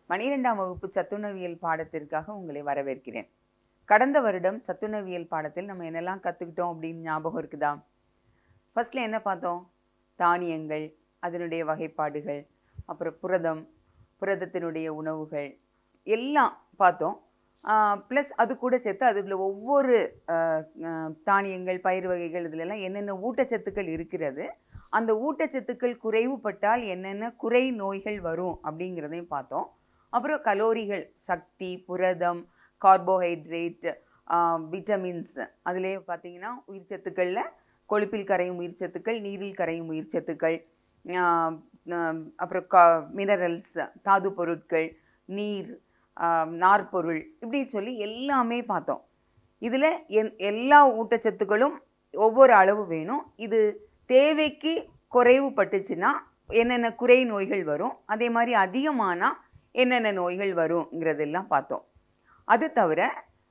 பனிரெண்டாம் வகுப்பு சத்துணவியல் பாடத்திற்காக உங்களை வரவேற்கிறேன் கடந்த வருடம் சத்துணவியல் பாடத்தில் நம்ம என்னெல்லாம் கற்றுக்கிட்டோம் அப்படின்னு ஞாபகம் இருக்குதா ஃபர்ஸ்ட்ல என்ன பார்த்தோம் தானியங்கள் அதனுடைய வகைப்பாடுகள் அப்புறம் புரதம் புரதத்தினுடைய உணவுகள் எல்லாம் பார்த்தோம் ப்ளஸ் அது கூட சேர்த்து அதில் ஒவ்வொரு ஆஹ், ஆஹ், தானியங்கள் பயிர் வகைகள் இதுல எல்லாம் என்னென்ன ஊட்டச்சத்துக்கள் இருக்கிறது அந்த ஊட்டச்சத்துக்கள் குறைவுபட்டால் என்னென்ன குறை நோய்கள் வரும் அப்படிங்கிறதையும் பார்த்தோம் அப்புறம் கலோரிகள் சக்தி புரதம் கார்போஹைட்ரேட் விட்டமின்ஸ் அதுலேயே பார்த்தீங்கன்னா உயிர்ச்சத்துக்களில் கொழுப்பில் கரையும் உயிர்ச்சத்துக்கள் நீரில் கரையும் உயிர்ச்சத்துக்கள் ஆஹ் ஆஹ் அப்புறம் கா மினரல்ஸ் தாது பொருட்கள் நீர் ஆஹ் நார்ப்பொருள் இப்படி சொல்லி எல்லாமே பார்த்தோம் இதில் என் எல்லா ஊட்டச்சத்துக்களும் ஒவ்வொரு அளவு வேணும் இது தேவைக்கு குறைவுபட்டுச்சுன்னா என்னென்ன குறை நோய்கள் வரும் அதே மாதிரி அதிகமானால் என்னென்ன நோய்கள் வருங்கிறதெல்லாம் பார்த்தோம் அது தவிர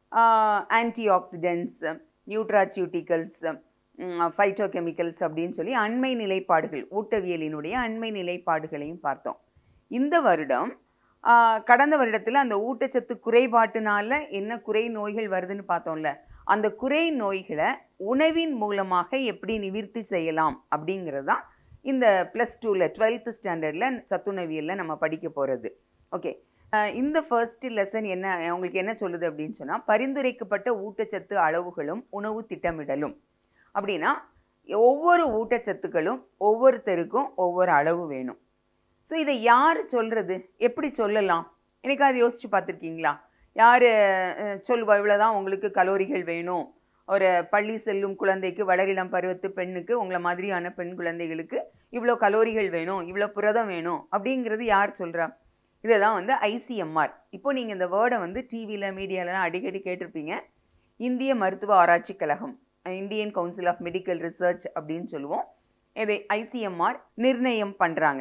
ஆன்டி ஆக்சிடென்ட்ஸ் நியூட்ராசியூட்டிக்கல்ஸ் ஃபைட்டோகெமிக்கல்ஸ் அப்படின்னு சொல்லி அண்மை நிலைப்பாடுகள் ஊட்டவியலினுடைய அண்மை நிலைப்பாடுகளையும் பார்த்தோம் இந்த வருடம் ஆஹ், கடந்த வருடத்தில் அந்த ஊட்டச்சத்து குறைபாட்டுனால என்ன குறை நோய்கள் வருதுன்னு பார்த்தோம்ல அந்த குறை நோய்களை உணவின் மூலமாக எப்படி நிவிர்த்தி செய்யலாம் அப்படிங்கிறது தான் இந்த ப்ளஸ் டூவில் டுவெல்த் ஸ்டாண்டர்டில் சத்துணவியலில் நம்ம படிக்க போகிறது ஓகே இந்த ஃபர்ஸ்ட் லெசன் என்ன உங்களுக்கு என்ன சொல்லுது அப்படின்னு சொன்னால் பரிந்துரைக்கப்பட்ட ஊட்டச்சத்து அளவுகளும் உணவு திட்டமிடலும் அப்படின்னா ஒவ்வொரு ஊட்டச்சத்துக்களும் ஒவ்வொருத்தருக்கும் ஒவ்வொரு அளவு வேணும் ஸோ இதை யார் சொல்கிறது எப்படி சொல்லலாம் என்னைக்காவது யோசிச்சு பார்த்துருக்கீங்களா யார் சொல்வா இவ்வளோதான் உங்களுக்கு கலோரிகள் வேணும் ஒரு பள்ளி செல்லும் குழந்தைக்கு வளரிளம் பருவத்து பெண்ணுக்கு உங்களை மாதிரியான பெண் குழந்தைகளுக்கு இவ்வளோ கலோரிகள் வேணும் இவ்வளோ புரதம் வேணும் அப்படிங்கிறது யார் சொல்கிறா இதை தான் வந்து ஐசிஎம்ஆர் இப்போ நீங்கள் இந்த வேர்டை வந்து டிவியில் மீடியாலலாம் அடிக்கடி கேட்டிருப்பீங்க இந்திய மருத்துவ ஆராய்ச்சி கழகம் Indian council of medical research அப்படின்னு சொல்லுவோம் இதை ஐசிஎம்ஆர் நிர்ணயம் பண்ணுறாங்க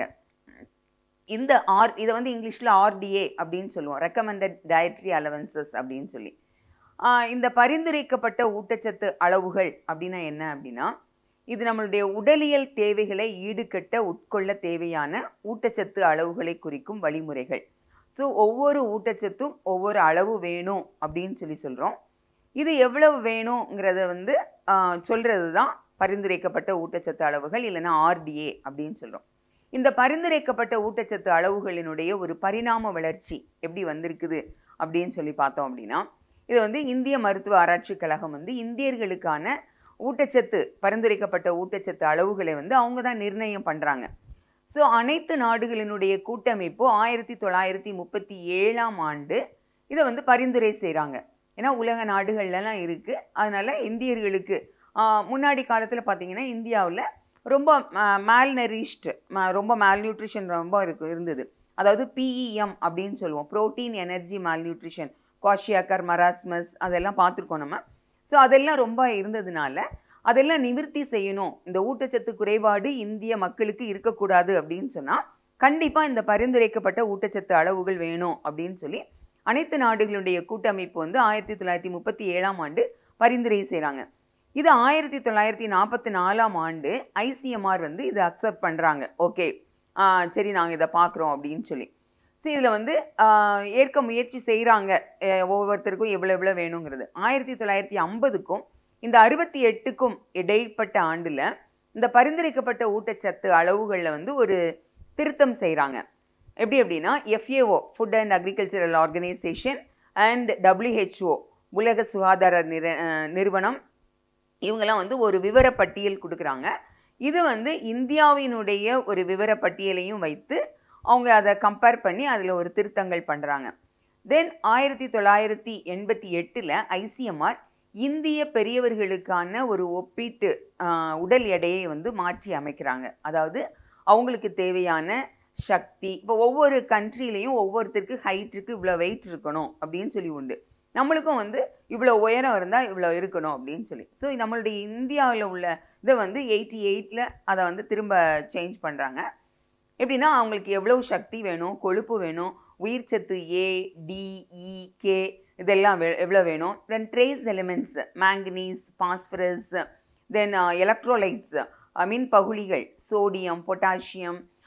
இந்த ஆர் இதை வந்து இங்கிலீஷில் ஆர்டிஏ அப்படின்னு சொல்லுவோம் ரெக்கமெண்டட் டயட்ரி அலவன்சஸ் அப்படின்னு சொல்லி ஆஹ் இந்த பரிந்துரைக்கப்பட்ட ஊட்டச்சத்து அளவுகள் அப்படின்னா என்ன அப்படின்னா இது நம்மளுடைய உடலியல் தேவைகளை ஈடுகட்ட உட்கொள்ள தேவையான ஊட்டச்சத்து அளவுகளை குறிக்கும் வழிமுறைகள் ஸோ ஒவ்வொரு ஊட்டச்சத்தும் ஒவ்வொரு அளவு வேணும் அப்படின்னு சொல்லி சொல்கிறோம் இது எவ்வளவு வேணுங்கிறத வந்து சொல்கிறது தான் பரிந்துரைக்கப்பட்ட ஊட்டச்சத்து அளவுகள் இல்லைன்னா ஆர்டிஏ அப்படின்னு சொல்கிறோம் இந்த பரிந்துரைக்கப்பட்ட ஊட்டச்சத்து அளவுகளினுடைய ஒரு பரிணாம வளர்ச்சி எப்படி வந்திருக்குது அப்படின்னு சொல்லி பார்த்தோம் அப்படின்னா இது வந்து இந்திய மருத்துவ ஆராய்ச்சி கழகம் வந்து இந்தியர்களுக்கான ஊட்டச்சத்து பரிந்துரைக்கப்பட்ட ஊட்டச்சத்து அளவுகளை வந்து அவங்க தான் நிர்ணயம் பண்ணுறாங்க ஸோ அனைத்து நாடுகளினுடைய கூட்டமைப்பு ஆயிரத்தி தொள்ளாயிரத்தி முப்பத்தி ஏழாம் ஆண்டு இதை வந்து பரிந்துரை செய்கிறாங்க ஏன்னா உலக நாடுகள்லாம் இருக்குது அதனால் இந்தியர்களுக்கு ஆஹ், முன்னாடி காலத்தில் பார்த்தீங்கன்னா இந்தியாவில் ரொம்ப மேல்நரிஷ்டு ரொம்ப மேல்நியூட்ரிஷன் ரொம்ப இருக்கு இருந்தது அதாவது பிஇஎம் அப்படின்னு சொல்லுவோம் protein energy malnutrition kwashiorkor marasmus அதெல்லாம் பார்த்துருக்கோம் நம்ம ஸோ அதெல்லாம் ரொம்ப இருந்ததுனால அதெல்லாம் நிவிர்த்தி செய்யணும் இந்த ஊட்டச்சத்து குறைபாடு இந்திய மக்களுக்கு இருக்கக்கூடாது அப்படின்னு சொன்னால் கண்டிப்பாக இந்த பரிந்துரைக்கப்பட்ட ஊட்டச்சத்து அளவுகள் வேணும் அப்படின்னு சொல்லி அனைத்து நாடுகளுடைய கூட்டமைப்பு வந்து ஆயிரத்தி தொள்ளாயிரத்தி முப்பத்தி ஏழாம் ஆண்டு பரிந்துரை செய்கிறாங்க இது ஆயிரத்தி தொள்ளாயிரத்தி நாற்பத்தி நாலாம் ஆண்டு ஐசிஎம்ஆர் வந்து இதை அக்செப்ட் பண்ணுறாங்க ஓகே சரி நாங்கள் இதை பார்க்குறோம் அப்படின்னு சொல்லி சரி இதில் வந்து ஆஹ், ஏற்க முயற்சி செய்கிறாங்க ஒவ்வொருத்தருக்கும் எவ்வளோ எவ்வளோ வேணுங்கிறது ஆயிரத்தி தொள்ளாயிரத்தி ஐம்பதுக்கும் இந்த அறுபத்தி எட்டுக்கும் இடைப்பட்ட ஆண்டில் இந்த பரிந்துரைக்கப்பட்ட ஊட்டச்சத்து அளவுகளில் வந்து ஒரு திருத்தம் செய்கிறாங்க எப்படி அப்படின்னா FAO food and agricultural organisation and WHO உலக சுகாதார நிற அஹ், நிறுவனம் இவங்கெல்லாம் வந்து ஒரு விவரப்பட்டியல் கொடுக்குறாங்க இது வந்து இந்தியாவினுடைய ஒரு விவரப்பட்டியலையும் வைத்து அவங்க அதை கம்பேர் பண்ணி அதில் ஒரு திருத்தங்கள் பண்ணுறாங்க தென் ஆயிரத்தி தொள்ளாயிரத்தி எண்பத்தி எட்டில் ஐசிஎம்ஆர் இந்திய பெரியவர்களுக்கான ஒரு ஒப்பீட்டு ஆஹ், உடல் எடையை வந்து மாற்றி அமைக்கிறாங்க அதாவது அவங்களுக்கு தேவையான சக்தி இப்போ ஒவ்வொரு கண்ட்ரிலையும் ஒவ்வொருத்தருக்கு ஹைட்டுக்கு இவ்வளோ வெயிட் இருக்கணும் அப்படின்னு சொல்லி உண்டு நம்மளுக்கும் வந்து இவ்வளோ உயரம் இருந்தால் இவ்வளோ இருக்கணும் அப்படின்னு சொல்லி ஸோ நம்மளுடைய இந்தியாவில் உள்ள இதை வந்து எயிட்டி எயிட்டில் அதை வந்து திரும்ப சேஞ்ச் பண்ணுறாங்க எப்படின்னா அவங்களுக்கு எவ்வளவு சக்தி வேணும் கொழுப்பு வேணும் உயிர்ச்சத்து ஏ டி இ கே இதெல்லாம் வே- எவ்வளோ வேணும் then trace elements manganese phosphorus then electrolytes மின் பகுளிகள் சோடியம் பொட்டாசியம்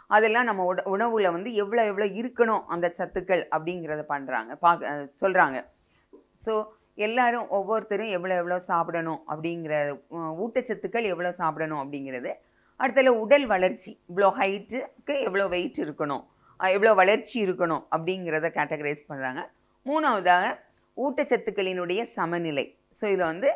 அதெல்லாம் நம்ம உட உணவுல வந்து எவ்வளோ எவ்வளோ இருக்கணும் அந்த சத்துக்கள் அப்படிங்கிறத பண்ணுறாங்க பார்க்க சொல்கிறாங்க ஸோ எல்லாரும் ஒவ்வொருத்தரும் எவ்வளோ எவ்வளோ சாப்பிடணும் அப்படிங்கிற அஹ், ஊட்டச்சத்துக்கள் எவ்வளோ சாப்பிடணும் அப்படிங்கிறது அடுத்ததுல உடல் வளர்ச்சி இவ்வளோ ஹைட்டுக்கு எவ்வளோ வெயிட் இருக்கணும் அஹ், எவ்வளோ வளர்ச்சி இருக்கணும் அப்படிங்கிறத கேட்டகரைஸ் பண்ணுறாங்க மூணாவதாக ஊட்டச்சத்துக்களினுடைய சமநிலை ஸோ இதில் வந்து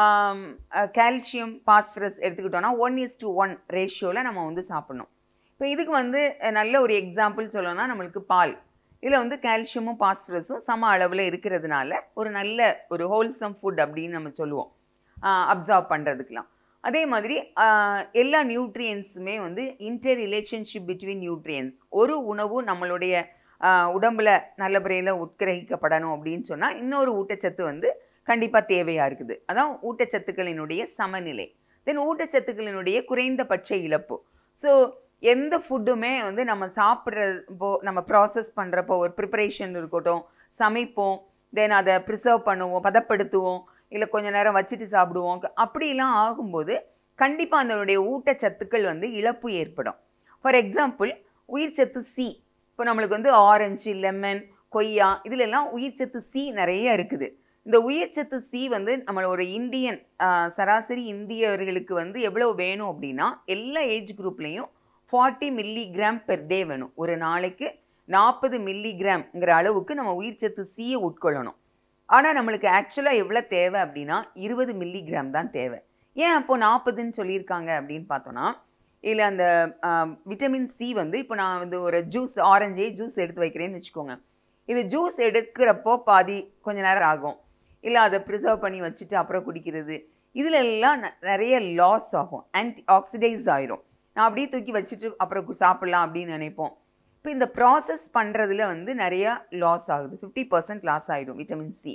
கால்சியம் பாஸ்பரஸ் எடுத்துக்கிட்டோம்னா ஒன் இஸ் டு ஒன் ரேஷியோவில் நம்ம வந்து சாப்பிடணும் இப்போ இதுக்கு வந்து அஹ், நல்ல ஒரு எக்ஸாம்பிள் சொல்லணும்னா நம்மளுக்கு பால் இதில் வந்து கால்சியமும் பாஸ்பரஸும் சம அளவில் இருக்கிறதுனால ஒரு நல்ல ஒரு ஹோல்சம் ஃபுட் அப்படின்னு நம்ம சொல்லுவோம் அப்சார்ப் பண்ணுறதுக்கெலாம் அதே மாதிரி ஆஹ், எல்லா நியூட்ரியன்ஸுமே வந்து இன்டர் ரிலேஷன்ஷிப் பிட்வீன் நியூட்ரியன்ஸ் ஒரு உணவு நம்மளுடைய ஆஹ், உடம்புல நல்ல முறையில் உட்கிரகிக்கப்படணும் அப்படின்னு சொன்னால் இன்னொரு ஊட்டச்சத்து வந்து கண்டிப்பாக தேவையாக இருக்குது அதான் ஊட்டச்சத்துக்களினுடைய சமநிலை தென் ஊட்டச்சத்துக்களினுடைய குறைந்தபட்ச இழப்பு ஸோ எந்த ஃபுட்டுமே வந்து நம்ம சாப்பிட்றப்போ நம்ம ப்ராசஸ் பண்ணுறப்போ ஒரு ப்ரிப்பரேஷன் இருக்கட்டும் சமைப்போம் தென் அதை ப்ரிசர்வ் பண்ணுவோம் பதப்படுத்துவோம் இல்லை கொஞ்ச நேரம் வச்சுட்டு சாப்பிடுவோம் அப்படிலாம் ஆகும்போது கண்டிப்பாக அதனுடைய ஊட்டச்சத்துக்கள் வந்து இழப்பு ஏற்படும் ஃபார் எக்ஸாம்பிள் உயிர்ச்சத்து சி இப்போ நம்மளுக்கு வந்து ஆரஞ்சு லெமன் கொய்யா இதுல எல்லாம் உயிர்ச்சத்து சி நிறைய இருக்குது இந்த உயிர்ச்சத்து சி வந்து நம்மள ஒரு இந்தியன் ஆஹ், சராசரி இந்தியவர்களுக்கு வந்து எவ்வளவு வேணும் அப்படின்னா எல்லா ஏஜ் குரூப்லேயும் ஃபார்ட்டி மில்லிகிராம் பெர் டே வேணும் ஒரு நாளைக்கு நாற்பது மில்லிகிராம்ங்கிற அளவுக்கு நம்ம உயிர்ச்சத்து சியை உட்கொள்ளணும் ஆனால் நம்மளுக்கு ஆக்சுவலாக எவ்வளோ தேவை அப்படின்னா இருபது மில்லிகிராம் தான் தேவை ஏன் அப்போ நாற்பதுன்னு சொல்லியிருக்காங்க அப்படின்னு பார்த்தோன்னா இதில் அந்த விட்டமின் சி வந்து இப்போ நான் வந்து ஒரு ஜூஸ் ஆரஞ்சே ஜூஸ் எடுத்து வைக்கிறேன்னு வச்சுக்கோங்க இது ஜூஸ் எடுக்கிறப்போ பாதி கொஞ்ச நேரம் ஆகும் இல்லை அதை ப்ரிசர்வ் பண்ணி வச்சுட்டு அப்புறம் குடிக்கிறது இதுல எல்லாம் ந- நிறைய லாஸ் ஆகும் ஆன்டி ஆக்சிடைஸ் ஆயிரும் நான் அப்படியே தூக்கி வச்சுட்டு அப்புறம் கு- சாப்பிடலாம் அப்படின்னு நினைப்போம் இப்போ இந்த ப்ராசஸ் பண்ணுறதுல வந்து நிறைய லாஸ் ஆகுது ஃபிஃப்டி பர்சன்ட் லாஸ் ஆகிடும் விட்டமின் சி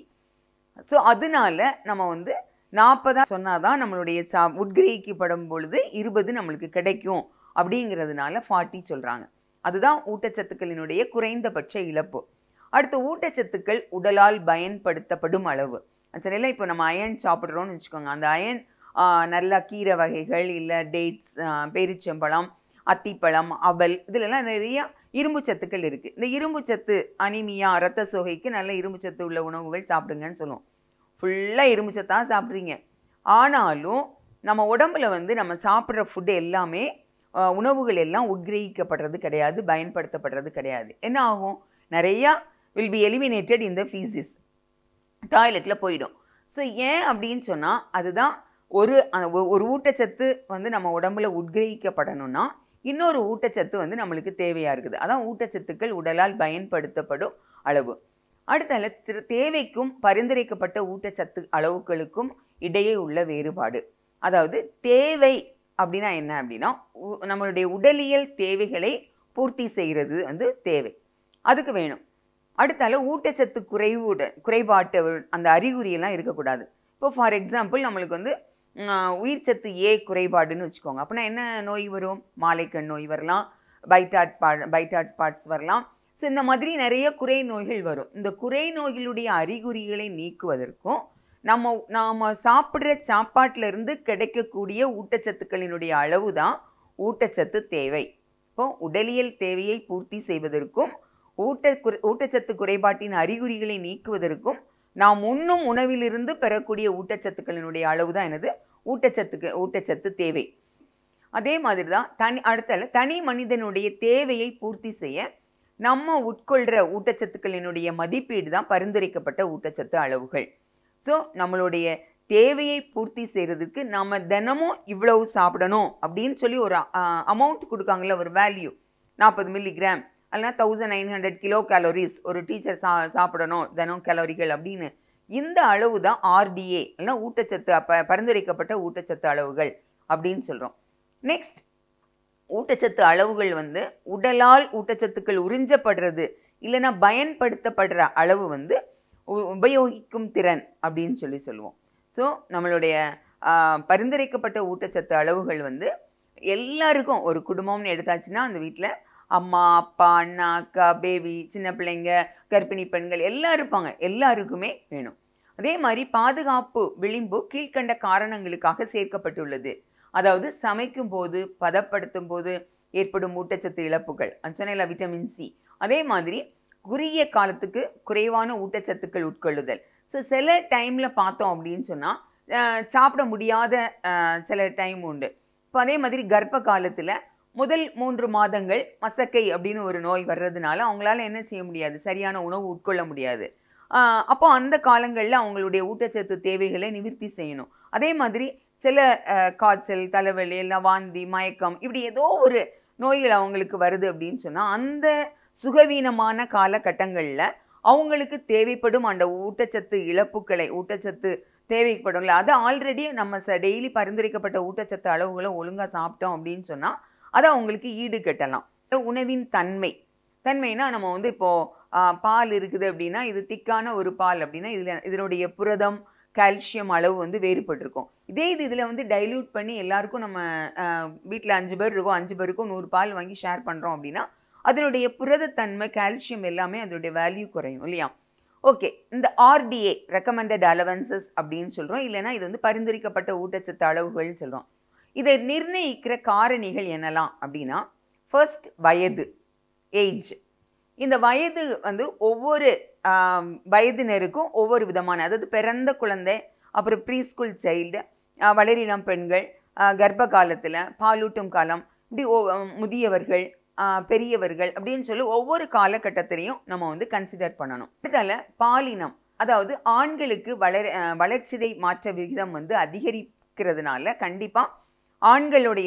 ஸோ அதனால நம்ம வந்து நாற்பதா சொன்னாதான் நம்மளுடைய சா உட்கிரகிக்கப்படும் பொழுது இருபது நம்மளுக்கு கிடைக்கும் அப்படிங்கிறதுனால ஃபார்ட்டி சொல்கிறாங்க அதுதான் ஊட்டச்சத்துக்களினுடைய குறைந்தபட்ச இழப்பு அடுத்து ஊட்டச்சத்துக்கள் உடலால் பயன்படுத்தப்படும் அளவு சரிங்களா இப்போ நம்ம அயன் சாப்பிட்றோம்னு வச்சுக்கோங்க அந்த அயன் நல்லா கீரை வகைகள் இல்லை டேட்ஸ் பேரிச்சம்பழம் அத்திப்பழம் அவல் இதுலலாம் நிறைய இரும்பு சத்துக்கள் இருக்குது இந்த இரும்பு சத்து அனிமியா ரத்த சோகைக்கு நல்ல இரும்பு சத்து உள்ள உணவுகள் சாப்பிடுங்கன்னு சொல்லுவோம் ஃபுல்லாக இரும்பு சத்தாக சாப்பிட்றீங்க ஆனாலும் நம்ம உடம்புல வந்து நம்ம சாப்பிட்ற ஃபுட்டு எல்லாமே ஆஹ், உணவுகள் எல்லாம் உட்கிரகிக்கப்படுறது கிடையாது பயன்படுத்தப்படுறது கிடையாது என்ன ஆகும் நிறையா வில் பி எலிமினேட்டட் இந்த ஃபீசிஸ் டாய்லெட்டில் போயிடும் ஸோ ஏன் அப்படின்னு சொன்னால் அதுதான் ஒரு அ- ஒ- ஒரு ஊட்டச்சத்து வந்து நம்ம உடம்புல உட்கிரகிக்கப்படணும்னா இன்னொரு ஊட்டச்சத்து வந்து நம்மளுக்கு தேவையாக இருக்குது அதான் ஊட்டச்சத்துக்கள் உடலால் பயன்படுத்தப்படும் அளவு அடுத்தால திரு- தேவைக்கும் பரிந்துரைக்கப்பட்ட ஊட்டச்சத்து அளவுகளுக்கும் இடையே உள்ள வேறுபாடு அதாவது தேவை அப்படின்னா என்ன அப்படின்னா உ- நம்மளுடைய உடலியல் தேவைகளை பூர்த்தி செய்கிறது வந்து தேவை அதுக்கு வேணும் அடுத்தால ஊட்டச்சத்து குறைவுட குறைபாட்டு அந்த அறிகுறியெல்லாம் இருக்கக்கூடாது இப்போ ஃபார் எக்ஸாம்பிள் நம்மளுக்கு வந்து ம், உயிர்ச்சத்து ஏ குறைபாடுன்னு வச்சுக்கோங்க அப்படின்னா என்ன நோய் வரும் மாலைக்கண் நோய் வரலாம் பைட்டாட் பா பைட்டாட் ஸ்பாட்ஸ் வரலாம் ஸோ இந்த மாதிரி நிறைய குறை நோய்கள் வரும் இந்த குறை நோய்களுடைய அறிகுறிகளை நீக்குவதற்கும் நம்ம நாம் சாப்பிட்ற சாப்பாட்டுல இருந்து கிடைக்கக்கூடிய ஊட்டச்சத்துக்களினுடைய அளவு தான் ஊட்டச்சத்து தேவை இப்போ உடலியல் தேவையை பூர்த்தி செய்வதற்கும் ஊட்ட குறை ஊட்டச்சத்து குறைபாட்டின் அறிகுறிகளை நீக்குவதற்கும் நாம் உண்ணும் உணவிலிருந்து பெறக்கூடிய ஊட்டச்சத்துக்களினுடைய அளவு தான் என்னது ஊட்டச்சத்துக்கு ஊட்டச்சத்து தேவை அதே மாதிரி தான் தனி அடுத்தால தனி மனிதனுடைய தேவையை பூர்த்தி செய்ய நம்ம உட்கொள்கிற ஊட்டச்சத்துக்களினுடைய மதிப்பீடு தான் பரிந்துரைக்கப்பட்ட ஊட்டச்சத்து அளவுகள் ஸோ நம்மளுடைய தேவையை பூர்த்தி செய்கிறதுக்கு நம்ம தினமும் இவ்வளவு சாப்பிடணும் அப்படின்னு சொல்லி ஒரு அமௌண்ட் கொடுக்காங்கல்ல ஒரு வேல்யூ நாற்பது மில்லிகிராம் அல்லனா thousand nine hundred kilo calories ஒரு டீச்சர் சா சாப்பிடணும் தினம் கேலோரிகள் அப்படின்னு இந்த அளவு தான் ஆர்டிஏ இல்லைன்னா ஊட்டச்சத்து அப்ப பரிந்துரைக்கப்பட்ட ஊட்டச்சத்து அளவுகள் அப்படின்னு சொல்கிறோம் நெக்ஸ்ட் ஊட்டச்சத்து அளவுகள் வந்து உடலால் ஊட்டச்சத்துக்கள் உறிஞ்சப்படுறது இல்லைன்னா பயன்படுத்தப்படுற அளவு வந்து உ- உபயோகிக்கும் திறன் அப்படின்னு சொல்லி சொல்லுவோம் ஸோ நம்மளுடைய ஆஹ், பரிந்துரைக்கப்பட்ட ஊட்டச்சத்து அளவுகள் வந்து எல்லாருக்கும் ஒரு குடும்பம்னு எடுத்தாச்சுன்னா அந்த வீட்டில் அம்மா அப்பா அண்ணா அக்கா பேபி சின்ன பிள்ளைங்க கர்ப்பிணி பெண்கள் எல்லாம் இருப்பாங்க எல்லாருக்குமே வேணும் அதே மாதிரி பாதுகாப்பு விளிம்பு கீழ்க்கண்ட காரணங்களுக்காக சேர்க்கப்பட்டுள்ளது அதாவது சமைக்கும் போது பதப்படுத்தும் போது ஏற்படும் ஊட்டச்சத்து இழப்புகள் சொன்னேன்ல விட்டமின் சி அதே மாதிரி குறுகிய காலத்துக்கு குறைவான ஊட்டச்சத்துக்கள் உட்கொள்ளுதல் ஸோ சில டைமில் பார்த்தோம் அப்படின்னு சொன்னால் சாப்பிட முடியாத அஹ், சில டைம் உண்டு இப்போ அதே மாதிரி கர்ப்ப காலத்தில் முதல் மூன்று மாதங்கள் மசக்கை அப்படின்னு ஒரு நோய் வர்றதுனால அவங்களால என்ன செய்ய முடியாது சரியான உணவு உட்கொள்ள முடியாது ஆஹ் அப்போ அந்த காலங்களில் அவங்களுடைய ஊட்டச்சத்து தேவைகளை நிவர்த்தி செய்யணும் அதே மாதிரி சில அஹ், காய்ச்சல் தலைவலி எல்லாம் வாந்தி மயக்கம் இப்படி ஏதோ ஒரு நோய்கள் அவங்களுக்கு வருது அப்படின்னு சொன்னால் அந்த சுகவீனமான காலகட்டங்களில் அவங்களுக்கு தேவைப்படும் அந்த ஊட்டச்சத்து இழப்புகளை ஊட்டச்சத்து தேவைப்படும்ல அது ஆல்ரெடி நம்ம ச டெய்லி பரிந்துரைக்கப்பட்ட ஊட்டச்சத்து அளவுகளை ஒழுங்காக சாப்பிட்டோம் அப்படின்னு சொன்னால் அதை அவங்களுக்கு ஈடு கட்டலாம் உணவின் தன்மை தன்மைனா நம்ம வந்து இப்போ ஆ, பால் இருக்குது அப்படின்னா இது திக்கான ஒரு பால் அப்படின்னா இதில் இதனுடைய புரதம் கால்சியம் அளவு வந்து வேறுபட்டிருக்கும் இதே இது இதில் வந்து டைல்யூட் பண்ணி எல்லாருக்கும் நம்ம வீட்டில் அஞ்சு பேர் இருக்கோம் அஞ்சு பேருக்கும் நூறு பால் வாங்கி ஷேர் பண்ணுறோம் அப்படின்னா அதனுடைய புரதத்தன்மை கால்சியம் எல்லாமே அதனுடைய வேல்யூ குறையும் இல்லையா ஓகே இந்த ஆர்டிஏ ரெக்கமெண்டட் அலவன்சஸ் அப்படின்னு சொல்கிறோம் இல்லைன்னா இது வந்து பரிந்துரைக்கப்பட்ட ஊட்டச்சத்து அளவுகள்னு சொல்கிறோம் இதை நிர்ணயிக்கிற காரணிகள் என்னலாம் அப்படின்னா ஃபர்ஸ்ட் வயது ஏஜ் இந்த வயது வந்து ஒவ்வொரு ஆம், வயதினருக்கும் ஒவ்வொரு விதமான அதாவது பிறந்த குழந்தை அப்புறம் ப்ரீ ஸ்கூல் சைல்டு வளரினம் பெண்கள் ஆ, கர்ப்ப காலத்தில் பாலூட்டும் காலம் இப்படி ஒ- முதியவர்கள் ஆ, பெரியவர்கள் அப்படின்னு சொல்லி ஒவ்வொரு காலகட்டத்திலையும் நம்ம வந்து கன்சிடர் பண்ணணும் அடுத்தால பாலினம் அதாவது ஆண்களுக்கு வளர ஆ, வளர்ச்சிதை மாற்ற விகிதம் வந்து அதிகரிக்கிறதுனால கண்டிப்பாக ஆண்களுடைய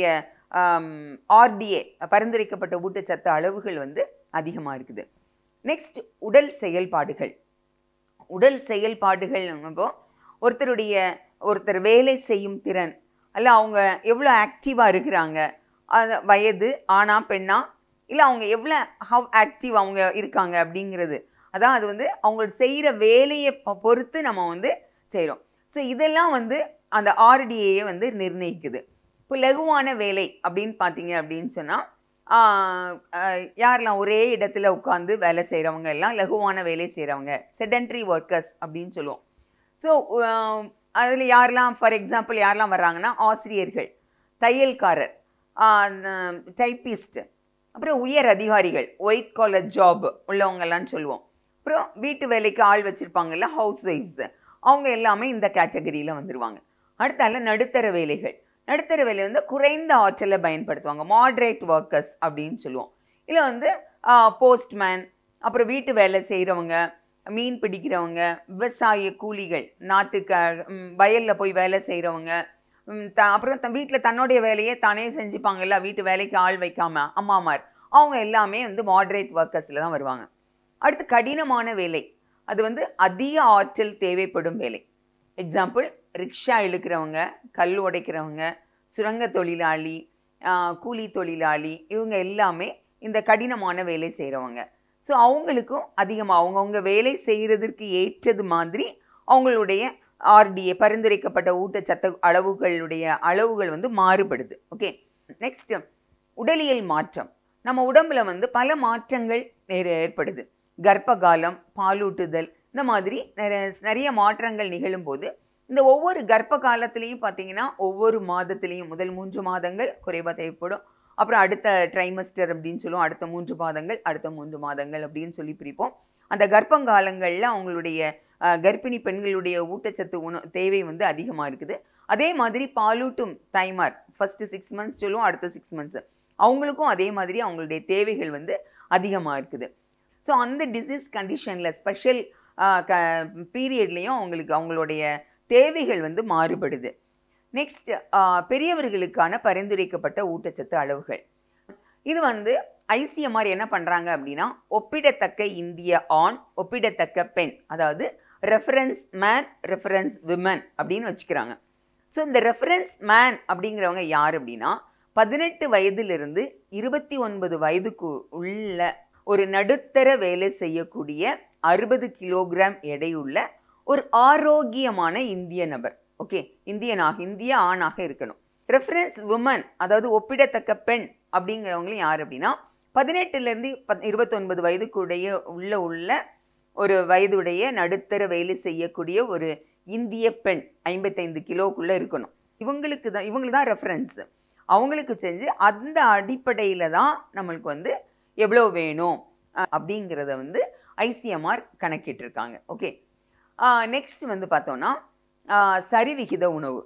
ஆர்டிஏ பரிந்துரைக்கப்பட்ட ஊட்டச்சத்து அளவுகள் வந்து அதிகமாக இருக்குது நெக்ஸ்ட் உடல் செயல்பாடுகள் உடல் செயல்பாடுகள் இப்போ ஒருத்தருடைய ஒருத்தர் வேலை செய்யும் திறன் அல்ல அவங்க எவ்வளோ ஆக்டிவாக இருக்கிறாங்க அது வயது ஆணா பெண்ணா இல்லை அவங்க எவ்வளோ ஹவ் ஆக்டிவ் அவங்க இருக்காங்க அப்படிங்கிறது அதான் அது வந்து அவங்க செய்கிற வேலையை பொ- பொறுத்து நம்ம வந்து செய்கிறோம் ஸோ இதெல்லாம் வந்து அந்த ஆர்டிஏயை வந்து நிர்ணயிக்குது இப்போ லகுவான வேலை அப்படின்னு பார்த்தீங்க அப்படின்னு சொன்னால் யாரெல்லாம் ஒரே இடத்துல உட்காந்து வேலை செய்கிறவங்க எல்லாம் லகுவான வேலை செய்கிறவங்க செடென்ட்ரி ஒர்க்கர்ஸ் அப்படின்னு சொல்லுவோம் ஸோ அதில் யாரெல்லாம் ஃபார் எக்ஸாம்பிள் யாரெல்லாம் வர்றாங்கன்னா ஆசிரியர்கள் தையல்காரர் டைப்பிஸ்ட் அப்புறம் உயர் அதிகாரிகள் ஒயிட் காலர் ஜாப் உள்ளவங்கெல்லாம் சொல்லுவோம் அப்புறம் வீட்டு வேலைக்கு ஆள் வச்சுருப்பாங்கல்ல ஹவுஸ் ஒய்ஃப்ஸ் அவங்க எல்லாமே இந்த கேட்டகரியில் வந்துடுவாங்க அடுத்தால நடுத்தர வேலைகள் நடுத்தர வேலை வந்து குறைந்த ஆற்றலை பயன்படுத்துவாங்க மாட்ரேட் ஒர்க்கர்ஸ் அப்படின்னு சொல்லுவோம் இல்லை வந்து போஸ்ட்மேன் அப்புறம் வீட்டு வேலை செய்கிறவங்க மீன் பிடிக்கிறவங்க விவசாய கூலிகள் நாற்றுக்க வயலில் போய் வேலை செய்கிறவங்க த அப்புறம் த வீட்டில் தன்னுடைய வேலையை தானே செஞ்சுப்பாங்கல்ல வீட்டு வேலைக்கு ஆள் வைக்காம அம்மாமார் அவங்க எல்லாமே வந்து மாட்ரேட் ஒர்க்கர்ஸில் தான் வருவாங்க அடுத்து கடினமான வேலை அது வந்து அதிக ஆற்றல் தேவைப்படும் வேலை எக்ஸாம்பிள் ரிக்ஷா இழுக்கிறவங்க கல் உடைக்கிறவங்க சுரங்க தொழிலாளி ஆஹ் கூலி தொழிலாளி இவங்க எல்லாமே இந்த கடினமான வேலை செய்கிறவங்க ஸோ அவங்களுக்கும் அதிகமாக அவங்கவுங்க வேலை செய்கிறதற்கு ஏற்றது மாதிரி அவங்களுடைய ஆர்டிஏ பரிந்துரைக்கப்பட்ட ஊட்டச்சத்து அளவுகளுடைய அளவுகள் வந்து மாறுபடுது ஓகே நெக்ஸ்ட் உடலியல் மாற்றம் நம்ம உடம்புல வந்து பல மாற்றங்கள் நேர- ஏற்படுது கர்ப்ப காலம் பாலூட்டுதல் இந்த மாதிரி நிறைய நிறைய மாற்றங்கள் நிகழும்போது இந்த ஒவ்வொரு கர்ப்ப காலத்திலையும் பார்த்தீங்கன்னா ஒவ்வொரு மாதத்திலையும் முதல் மூன்று மாதங்கள் குறைவாக தேவைப்படும் அப்புறம் அடுத்த ட்ரைமஸ்டர் அப்படின்னு சொல்லுவோம் அடுத்த மூன்று மாதங்கள் அடுத்த மூன்று மாதங்கள் அப்படின்னு சொல்லி பிரிப்போம் அந்த கர்ப்பங்காலங்களில் அவங்களுடைய அஹ், கர்ப்பிணி பெண்களுடைய ஊட்டச்சத்து உண தேவை வந்து அதிகமாக இருக்குது அதே மாதிரி பாலூட்டும் தாய்மார் ஃபஸ்ட்டு சிக்ஸ் மந்த்ஸ் சொல்லுவோம் அடுத்த சிக்ஸ் மந்த்ஸ் அவங்களுக்கும் அதே மாதிரி அவங்களுடைய தேவைகள் வந்து அதிகமாக இருக்குது ஸோ அந்த டிசீஸ் கண்டிஷனில் ஸ்பெஷல் க பீரியட்லேயும் அவங்களுக்கு அவங்களுடைய தேவைகள் வந்து மாறுபடுது நெக்ஸ்ட் பெரியவர்களுக்கான பரிந்துரைக்கப்பட்ட ஊட்டச்சத்து அளவுகள் இது வந்து ஐசிஎம்ஆர் என்ன பண்ணுறாங்க அப்படின்னா ஒப்பிடத்தக்க இந்திய ஆண் ஒப்பிடத்தக்க பெண் அதாவது ரெஃபரன்ஸ் மேன் ரெஃபரன்ஸ் விமன் அப்படின்னு வச்சுக்கிறாங்க ஸோ இந்த ரெஃபரன்ஸ் மேன் அப்படிங்கிறவங்க யார் அப்படின்னா பதினெட்டு வயதிலிருந்து இருபத்தி ஒன்பது வயதுக்கு உள்ள ஒரு நடுத்தர வேலை செய்யக்கூடிய அறுபது கிலோகிராம் எடையுள்ள ஒரு ஆரோக்கியமான இந்திய நபர் ஓகே இந்தியனாக இந்திய ஆணாக இருக்கணும் ரெஃபரன்ஸ் உமன் அதாவது ஒப்பிடத்தக்க பெண் அப்படிங்கிறவங்களும் யார் அப்படின்னா பதினெட்டுலேருந்து பத் இருபத்தொன்பது வயதுக்குடைய உள்ள உள்ள ஒரு வயதுடைய நடுத்தர வேலை செய்யக்கூடிய ஒரு இந்திய பெண் ஐம்பத்தைந்து கிலோக்குள்ளே இருக்கணும் இவங்களுக்கு தான் இவங்களுக்கு தான் ரெஃபரன்ஸ் அவங்களுக்கு செஞ்சு அந்த அடிப்படையில் தான் நம்மளுக்கு வந்து எவ்வளோ வேணும் அஹ், அப்படிங்கிறத வந்து ஐசிஎம்ஆர் கணக்கிட்டிருக்காங்க ஓகே நெக்ஸ்ட் வந்து பார்த்தோன்னா ஆஹ், சரிவிகித உணவு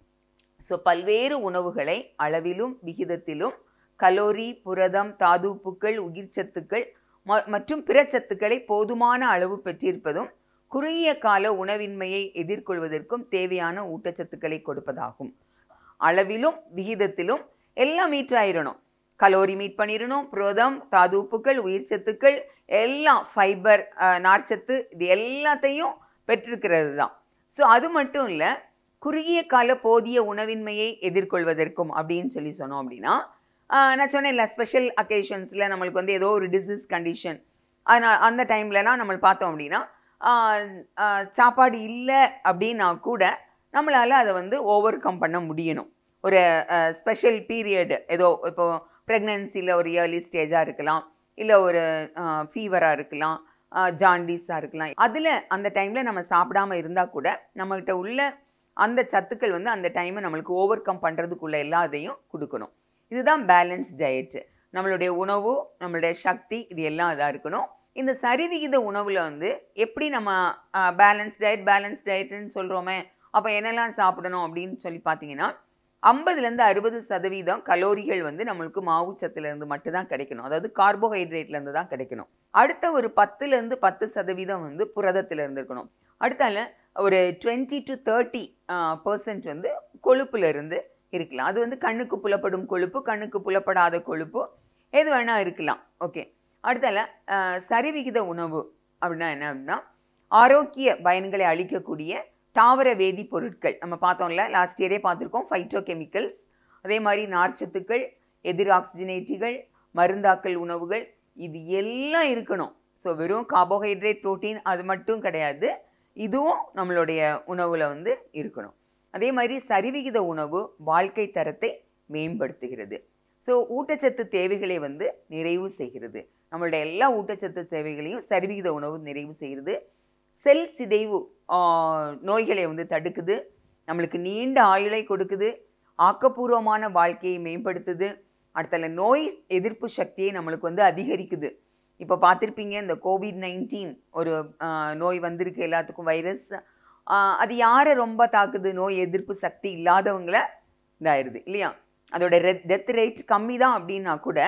ஸோ பல்வேறு உணவுகளை அளவிலும் விகிதத்திலும் கலோரி புரதம் தாதுப்புக்கள் உயிர்ச்சத்துக்கள் ம- மற்றும் பிற சத்துக்களை போதுமான அளவு பெற்றிருப்பதும் குறுகிய கால உணவின்மையை எதிர்கொள்வதற்கும் தேவையான ஊட்டச்சத்துக்களை கொடுப்பதாகும் அளவிலும் விகிதத்திலும் எல்லாம் மீட் ஆயிரணும் கலோரி மீட் பண்ணிடணும் புரதம் தாதுப்புக்கள் உயிர்ச்சத்துக்கள் எல்லாம் ஃபைபர் நார்ச்சத்து இது எல்லாத்தையும் பெற்றிருக்கிறது தான் ஸோ அது மட்டும் இல்லை குறுகிய கால போதிய உணவின்மையை எதிர்கொள்வதற்கும் அப்படின்னு சொல்லி சொன்னோம் அப்படின்னா ஆஹ் நான் சொன்னேன்ல ஸ்பெஷல் அக்கேஷன்ஸில் நம்மளுக்கு வந்து ஏதோ ஒரு டிசீஸ் கண்டிஷன் அதனால் அந்த டைம்லலாம் நம்ம பார்த்தோம் அப்படின்னா ஆஹ் ஆஹ் சாப்பாடு இல்லை அப்படின்னா கூட நம்மளால் அதை வந்து ஓவர் கம் பண்ண முடியணும் ஒரு ஸ்பெஷல் பீரியட் ஏதோ இப்போ ப்ரெக்னென்சியில் ஒரு இயர்லி ஸ்டேஜாக இருக்கலாம் இல்லை ஒரு ஃபீவராக இருக்கலாம் ஜாண்டிஸாக இருக்கலாம் அதில் அந்த டைமில் நம்ம சாப்பிடாம இருந்தால் கூட நம்மகிட்ட உள்ள அந்த சத்துக்கள் வந்து அந்த டைமை நம்மளுக்கு ஓவர் கம் பண்ணுறதுக்குள்ள எல்லாத்தையும் கொடுக்கணும் இதுதான் பேலன்ஸ் டயட்டு நம்மளுடைய உணவு நம்மளுடைய சக்தி இது எல்லாம் இதாக இருக்கணும் இந்த சரிவிகித உணவில் வந்து எப்படி நம்ம பேலன்ஸ் டயட் பேலன்ஸ் டயட்னு சொல்கிறோமே அப்போ என்னெல்லாம் சாப்பிடணும் அப்படின்னு சொல்லி பார்த்தீங்கன்னா ஐம்பதுலேருந்து அறுபது சதவீதம் கலோரிகள் வந்து நம்மளுக்கு மாவு சத்துலேருந்து மட்டும்தான் கிடைக்கணும் அதாவது கார்போஹைட்ரேட்லேருந்து தான் கிடைக்கணும் அடுத்த ஒரு பத்துலேருந்து பத்து சதவீதம் வந்து புரதத்திலேருந்து இருக்கணும் அடுத்தால ஒரு டுவெண்ட்டி டு தேர்ட்டி பர்சன்ட் வந்து கொழுப்புல இருந்து இருக்கலாம் அது வந்து கண்ணுக்கு புலப்படும் கொழுப்பு கண்ணுக்கு புலப்படாத கொழுப்பு எது வேணா இருக்கலாம் ஓகே அடுத்தால அஹ், சரிவிகித உணவு அப்படின்னா என்ன அப்படின்னா ஆரோக்கிய பயன்களை அளிக்கக்கூடிய தாவர வேதிப்பொருட்கள் நம்ம பார்த்தோம்ல லாஸ்ட் இயரே பார்த்துருக்கோம் ஃபைட்டோ கெமிக்கல்ஸ் அதே மாதிரி நார்ச்சத்துக்கள் எதிர் ஆக்சிஜனேற்றிகள் மருந்தாக்கல் உணவுகள் இது எல்லாம் இருக்கணும் ஸோ வெறும் கார்போஹைட்ரேட் புரோட்டீன் அது மட்டும் கிடையாது இதுவும் நம்மளுடைய உணவில் வந்து இருக்கணும் அதே மாதிரி சரிவிகித உணவு வாழ்க்கை தரத்தை மேம்படுத்துகிறது ஸோ ஊட்டச்சத்து தேவைகளை வந்து நிறைவு செய்கிறது நம்மளுடைய எல்லா ஊட்டச்சத்து தேவைகளையும் சரிவிகித உணவு நிறைவு செய்கிறது செல் சிதைவு ஆஹ், நோய்களை வந்து தடுக்குது நம்மளுக்கு நீண்ட ஆயுளை கொடுக்குது ஆக்கப்பூர்வமான வாழ்க்கையை மேம்படுத்துது அடுத்தல நோய் எதிர்ப்பு சக்தியை நம்மளுக்கு வந்து அதிகரிக்குது இப்போ பார்த்துருப்பீங்க இந்த கோவிட் நைன்டீன் ஒரு ஆஹ், நோய் வந்திருக்கு எல்லாத்துக்கும் வைரஸ் அது யாரை ரொம்ப தாக்குது நோய் எதிர்ப்பு சக்தி இல்லாதவங்கள இதாயிருது இல்லையா அதோட டெத் ரேட் கம்மி தான் அப்படின்னா கூட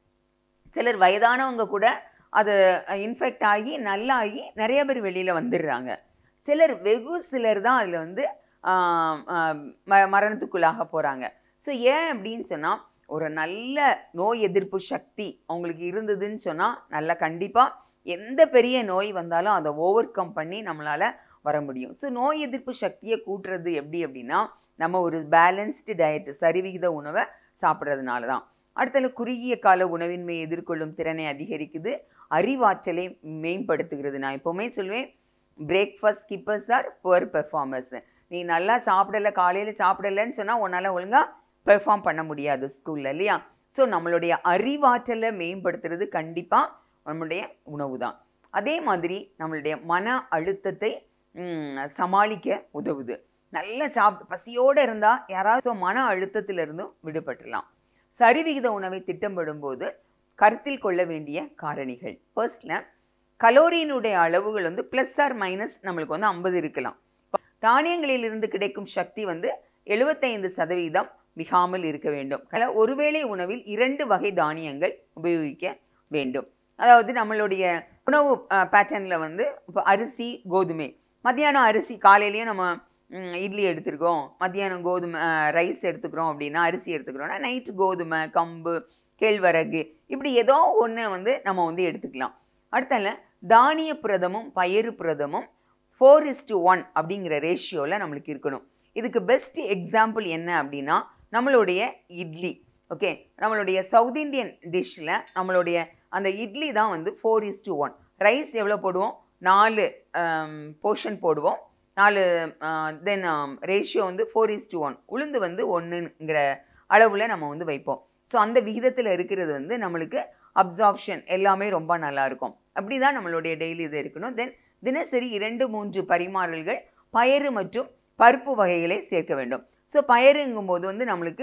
சிலர் வயதானவங்க கூட அது இன்ஃபெக்ட் ஆகி நல்லாகி நிறைய பேர் வெளியில் வந்துடுறாங்க சிலர் வெகு சிலர் தான் அதில் வந்து ஆஹ், ஆஹ், ம- மரணத்துக்குள்ளாக போகிறாங்க ஸோ ஏன் அப்படின்னு சொன்னால் ஒரு நல்ல நோய் எதிர்ப்பு சக்தி அவங்களுக்கு இருந்ததுன்னு சொன்னால் நல்லா கண்டிப்பாக எந்த பெரிய நோய் வந்தாலும் அதை ஓவர் கம் பண்ணி நம்மளால் வர முடியும் ஸோ நோய் எதிர்ப்பு சக்தியை கூட்டுறது எப்படி அப்படின்னா நம்ம ஒரு பேலன்ஸ்டு டயட் சரிவிகித உணவை சாப்பிட்றதுனால தான் அடுத்தது குறுகிய கால உணவின்மையை எதிர்கொள்ளும் திறனை அதிகரிக்குது அறிவாற்றலை மேம்படுத்துகிறது நான் எப்போவுமே சொல்லுவேன் breakfast skippers are poor performers நீ நல்லா சாப்பிடல காலையில் சாப்பிடலன்னு சொன்னால் உன்னால் ஒழுங்காக பெர்ஃபார்ம் பண்ண முடியாது ஸ்கூலில் இல்லையா ஸோ நம்மளுடைய அறிவாற்றலை மேம்படுத்துறது கண்டிப்பாக நம்மளுடைய உணவு தான் அதே மாதிரி நம்மளுடைய மன அழுத்தத்தை ம், சமாளிக்க உதவுது நல்ல சாப் பசியோடு இருந்தால் யாராவது மன அழுத்தத்திலிருந்தும் விடுபட்டுலாம் சரிவிகித உணவை திட்டமிடும்போது கருத்தில் கொள்ள வேண்டிய காரணிகள் ஃபர்ஸ்ட்ல கலோரியினுடைய அளவுகள் வந்து ப்ளஸ் ஆர் மைனஸ் நம்மளுக்கு வந்து ஐம்பது இருக்கலாம் தானியங்களிலிருந்து கிடைக்கும் சக்தி வந்து எழுபத்தைந்து சதவீதம் மிகாமல் இருக்க வேண்டும் கல- ஒருவேளை உணவில் இரண்டு வகை தானியங்கள் உபயோகிக்க வேண்டும் அதாவது நம்மளுடைய உணவு பேட்டர்னில் வந்து இப்போ அரிசி கோதுமை மத்தியானம் அரிசி காலையிலேயே நம்ம ம், இட்லி எடுத்துருக்கோம் மத்தியானம் கோதுமை ரைஸ் எடுத்துக்கிறோம் அப்படின்னா அரிசி எடுத்துக்கிறோம்னா நைட்டு கோதுமை கம்பு கேழ்வரகு இப்படி ஏதோ ஒன்று வந்து நம்ம வந்து எடுத்துக்கலாம் அடுத்தால தானிய புரதமும் பயறு புரதமும் ஃபோர் இஸ் டு ஒன் அப்படிங்கிற ரேஷியோவில் நம்மளுக்கு இருக்கணும் இதுக்கு பெஸ்ட் எக்ஸாம்பிள் என்ன அப்படின்னா நம்மளுடைய இட்லி ஓகே நம்மளுடைய சவுத் இந்தியன் டிஷ்ஷில் நம்மளுடைய அந்த இட்லி தான் வந்து four is to one rice எவ்வளோ போடுவோம் நாலு போர்ஷன் போடுவோம் நாலு தென் ரேஷியோ வந்து ஃபோர் இஸ் டு ஒன் உளுந்து வந்து ஒன்றுங்கிற அளவில் நம்ம வந்து வைப்போம் ஸோ அந்த விகிதத்தில் இருக்கிறது வந்து நம்மளுக்கு அப்சார்ப்ஷன் எல்லாமே ரொம்ப நல்லா இருக்கும் அப்படி தான் நம்மளுடைய டெய்லி இது இருக்கணும் தென் தினசரி இரண்டு மூன்று பரிமாறல்கள் பயறு மற்றும் பருப்பு வகைகளை சேர்க்க வேண்டும் ஸோ பயறுங்கும்போது வந்து நம்மளுக்கு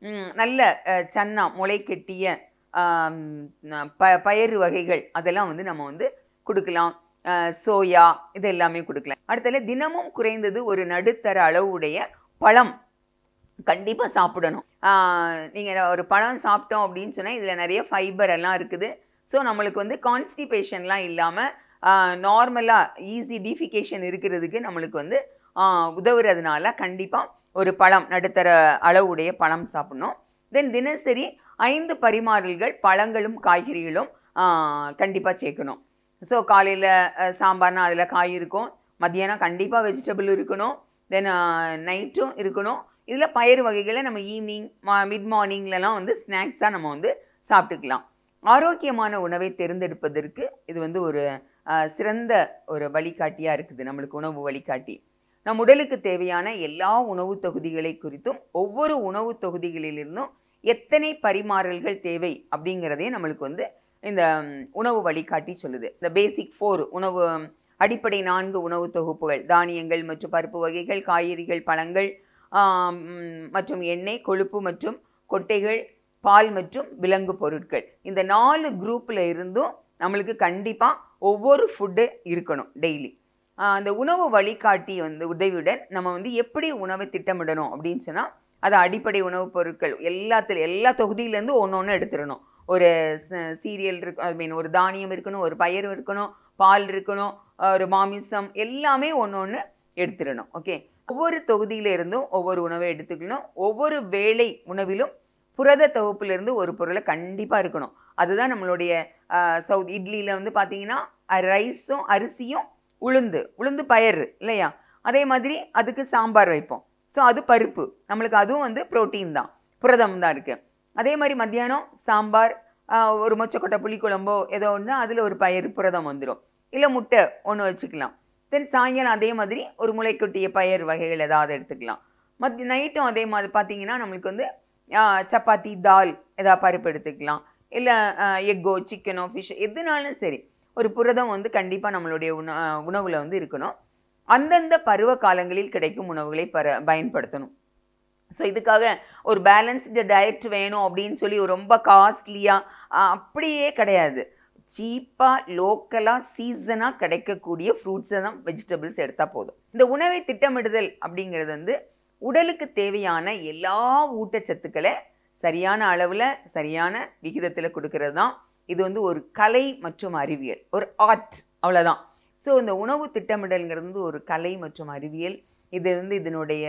ம், நல்ல அஹ், சன்னா முளை கட்டிய ஆம், ந- ப பயறு வகைகள் அதெல்லாம் வந்து நம்ம வந்து கொடுக்கலாம் அஹ், சோயா இது எல்லாமே கொடுக்கலாம் அடுத்தது தினமும் குறைந்தது ஒரு நடுத்தர அளவுடைய பழம் கண்டிப்பாக சாப்பிடணும் நீங்கள் ஒரு பழம் சாப்பிட்டோம் அப்படின்னு சொன்னால் இதில் நிறைய ஃபைபர் எல்லாம் இருக்குது ஸோ நம்மளுக்கு வந்து கான்ஸ்டிபேஷன்லாம் இல்லாமல் நார்மலாக ஈஸி டீஃபிகேஷன் இருக்கிறதுக்கு நம்மளுக்கு வந்து ஆஹ், உதவுறதுனால கண்டிப்பாக ஒரு பழம் நடுத்தர அளவுடைய பழம் சாப்பிடணும் தென் தினசரி ஐந்து பரிமாறல்கள் பழங்களும் காய்கறிகளும் கண்டிப்பாக சேர்க்கணும் ஸோ காலையில் சாம்பார்னா அதில் காய் இருக்கும் மத்தியானம் கண்டிப்பாக வெஜிடபிள் இருக்கணும் தென் நைட்டும் இருக்கணும் இதில் பயிர் வகைகளை நம்ம ஈவினிங் மிட் மார்னிங்லலாம் வந்து ஸ்நாக்ஸாக நம்ம வந்து சாப்பிட்டுக்கலாம் ஆரோக்கியமான உணவை தேர்ந்தெடுப்பதற்கு இது வந்து ஒரு ஆஹ், சிறந்த ஒரு வழிகாட்டியாக இருக்குது நம்மளுக்கு உணவு வழிகாட்டி நம் உடலுக்கு தேவையான எல்லா உணவு தொகுதிகளை குறித்தும் ஒவ்வொரு உணவு தொகுதிகளிலிருந்தும் எத்தனை பரிமாறல்கள் தேவை அப்படிங்கிறதையும் நம்மளுக்கு வந்து இந்த ம், உணவு வழிகாட்டி சொல்லுது இந்த பேசிக் ஃபோர் உணவு ம், அடிப்படை நான்கு உணவு தொகுப்புகள் தானியங்கள் மற்றும் பருப்பு வகைகள் காய்கறிகள் பழங்கள் ஆம், ம், மற்றும் எண்ணெய் கொழுப்பு மற்றும் கொட்டைகள் பால் மற்றும் விலங்கு பொருட்கள் இந்த நாலு குரூப்பில் இருந்தும் நம்மளுக்கு கண்டிப்பாக ஒவ்வொரு ஃபுட்டு இருக்கணும் டெய்லி அந்த உணவு வழிகாட்டி வந்து உதவியுடன் நம்ம வந்து எப்படி உணவை திட்டமிடணும் அப்படின்னு சொன்னால் அது அடிப்படை உணவுப் பொருட்கள் எல்லாத்துல எல்லா தொகுதியிலேருந்து ஒன்று ஒன்று எடுத்துடணும் ஒரு சீரியல் இருக்கு ஐ மீன் ஒரு தானியம் இருக்கணும் ஒரு பயிர் இருக்கணும் பால் இருக்கணும் ஒரு மாமிசம் எல்லாமே ஒன்று ஒன்று எடுத்துடணும் ஓகே ஒவ்வொரு தொகுதியில இருந்தும் ஒவ்வொரு உணவை எடுத்துக்கணும் ஒவ்வொரு வேளை உணவிலும் புரத தொகுப்பிலிருந்து ஒரு பொருளை கண்டிப்பாக இருக்கணும் அதுதான் நம்மளுடைய சவுத் இட்லியில் வந்து பார்த்தீங்கன்னா ரைஸும் அரிசியும் உளுந்து உளுந்து பயறு இல்லையா அதே மாதிரி அதுக்கு சாம்பார் வைப்போம் ஸோ அது பருப்பு நம்மளுக்கு அதுவும் வந்து புரோட்டீன் தான் புரதம் தான் இருக்குது அதே மாதிரி மத்தியானம் சாம்பார் ஆஹ், ஒரு மொச்சக்கொட்டை புளிக்குழம்போ ஏதோ ஒன்று அதில் ஒரு பயிர் புரதம் வந்துடும் இல்லை முட்டை ஒன்று வச்சுக்கலாம் தென் சாயங்காலம் அதே மாதிரி ஒரு முளைக்கொட்டிய பயிர் வகைகள் ஏதாவது எடுத்துக்கலாம் மத்திய நைட்டும் அதே மாதிரி பார்த்தீங்கன்னா நம்மளுக்கு வந்து ஆஹ், சப்பாத்தி தால் ஏதாவது பருப்பு எடுத்துக்கலாம் இல்லை எக்கோ சிக்கனோ ஃபிஷ் எதுனாலும் சரி ஒரு புரதம் வந்து கண்டிப்பாக நம்மளுடைய உண உணவில் வந்து இருக்கணும் அந்தந்த பருவ காலங்களில் கிடைக்கும் உணவுகளை பர பயன்படுத்தணும் ஸோ இதுக்காக ஒரு பேலன்ஸ்டு டயட் வேணும் அப்படின்னு சொல்லி ஒரு ரொம்ப காஸ்ட்லியாக அப்படியே கிடையாது சீப்பாக லோக்கலாக சீசனாக கிடைக்கக்கூடிய ஃப்ரூட்ஸை தான் வெஜிடபிள்ஸ் எடுத்தால் போதும் இந்த உணவை திட்டமிடுதல் அப்படிங்கிறது வந்து உடலுக்கு தேவையான எல்லா ஊட்டச்சத்துக்களை சரியான அளவில் சரியான விகிதத்தில் கொடுக்கறது தான் இது வந்து ஒரு கலை மற்றும் அறிவியல் ஒரு ஆர்ட் அவ்வளோதான் ஸோ இந்த உணவு திட்டமிடல்ங்கிறது வந்து ஒரு கலை மற்றும் அறிவியல் இது வந்து இதனுடைய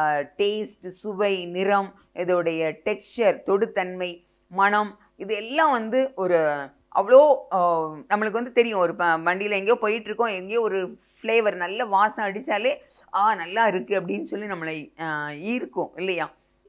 டேஸ்ட் சுவை நிறம் இதோடைய டெக்ஸ்சர் தொடுத்தன்மை மனம் இது எல்லாம் வந்து ஒரு அவ்வளோ ஆஹ், நம்மளுக்கு வந்து தெரியும் ஒரு ப வண்டியில் எங்கேயோ போயிட்டு இருக்கோம் எங்கேயோ ஒரு ஃப்ளேவர் நல்ல வாசம் அடித்தாலே ஆ நல்லா இருக்குது அப்படின்னு சொல்லி நம்மளை ஆஹ், ஈர்க்கும் இல்லையா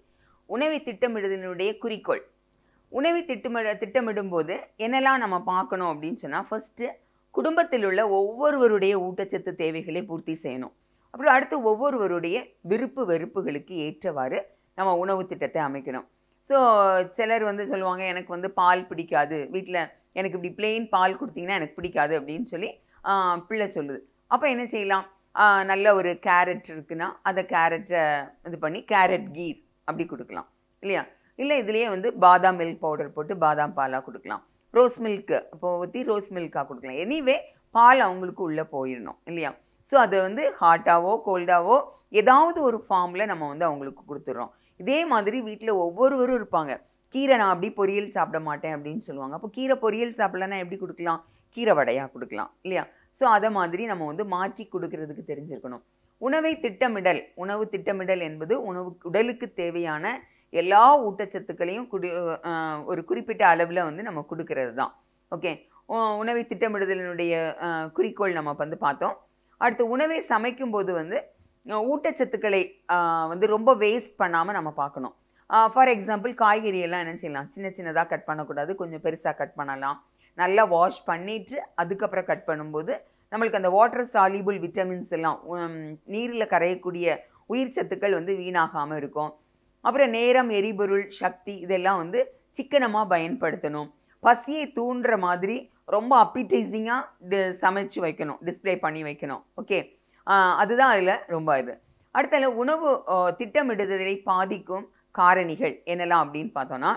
உணவை திட்டமிடுதலினுடைய குறிக்கோள் உணவை திட்டமிட திட்டமிடும்போது என்னெல்லாம் நம்ம பார்க்கணும் அப்படின்னு சொன்னால் ஃபர்ஸ்ட்டு குடும்பத்தில் உள்ள ஒவ்வொருவருடைய ஊட்டச்சத்து தேவைகளை பூர்த்தி செய்யணும் அப்புறம் அடுத்து ஒவ்வொருவருடைய விருப்பு வெறுப்புகளுக்கு ஏற்றவாறு நம்ம உணவு திட்டத்தை அமைக்கணும் ஸோ சிலர் வந்து சொல்லுவாங்க எனக்கு வந்து பால் பிடிக்காது வீட்டில் எனக்கு இப்படி plain பால் கொடுத்தீங்கன்னா எனக்கு பிடிக்காது அப்படின்னு சொல்லி ஆஹ், பிள்ளை சொல்லுது அப்போ என்ன செய்யலாம் ஆஹ், நல்ல ஒரு கேரட் இருக்குன்னா அதை கேரட்டை இது பண்ணி கேரட் கீர் அப்படி கொடுக்கலாம் இல்லையா இல்லை இதுலேயே வந்து பாதாம் மில்க் பவுடர் போட்டு பாதாம் பாலாக கொடுக்கலாம் ரோஸ் மில்க்கு இப்போ ஊற்றி ரோஸ் மில்காக கொடுக்கலாம் எனிவே பால் அவங்களுக்கு உள்ளே போயிடணும் இல்லையா ஸோ அதை வந்து ஹாட்டாவோ கோல்டாவோ ஏதாவது ஒரு ஃபார்மில் நம்ம வந்து அவங்களுக்கு கொடுத்துட்றோம் இதே மாதிரி வீட்டில் ஒவ்வொருவரும் இருப்பாங்க கீரை நான் அப்படி பொரியல் சாப்பிட மாட்டேன் அப்படின்னு சொல்லுவாங்க அப்போ கீரை பொரியல் சாப்பிடலன்னா எப்படி கொடுக்கலாம் கீரை வடையாக கொடுக்கலாம் இல்லையா ஸோ அதை மாதிரி நம்ம வந்து மாற்றி கொடுக்கறதுக்கு தெரிஞ்சிருக்கணும் உணவை திட்டமிடல் உணவு திட்டமிடல் என்பது உணவு உடலுக்கு தேவையான எல்லா ஊட்டச்சத்துக்களையும் குடி அஹ் ஒரு குறிப்பிட்ட அளவில் வந்து நம்ம கொடுக்கறது தான் ஓகே உணவை திட்டமிடுதலினுடைய அஹ், குறிக்கோள் நம்ம வந்து பார்த்தோம் அடுத்து உணவை சமைக்கும் போது வந்து அஹ், ஊட்டச்சத்துக்களை அஹ், வந்து ரொம்ப வேஸ்ட் பண்ணாமல் நம்ம பார்க்கணும் ஃபார் எக்ஸாம்பிள் காய்கறி எல்லாம் என்ன செய்யலாம் சின்ன சின்னதாக கட் பண்ணக்கூடாது கொஞ்சம் பெருசாக கட் பண்ணலாம் நல்லா வாஷ் பண்ணிட்டு அதுக்கப்புறம் கட் பண்ணும்போது நம்மளுக்கு அந்த வாட்டர் சாலிபிள் விட்டமின்ஸ் எல்லாம் நீரில் கரையக்கூடிய உயிர் சத்துக்கள் வந்து வீணாகாமல் இருக்கும் அப்புறம் நேரம் எரிபொருள் சக்தி இதெல்லாம் வந்து சிக்கனமாக பயன்படுத்தணும் பசியை தூண்டுற மாதிரி ரொம்ப அப்பிடைசிங்காக சமைச்சு வைக்கணும் டிஸ்ப்ளே பண்ணி வைக்கணும் ஓகே அதுதான் அதில் ரொம்ப இது அடுத்தது உணவு ஆஹ், திட்டமிடுதலை பாதிக்கும் காரணிகள் என்னெல்லாம் அப்படின்னு பார்த்தோம்னா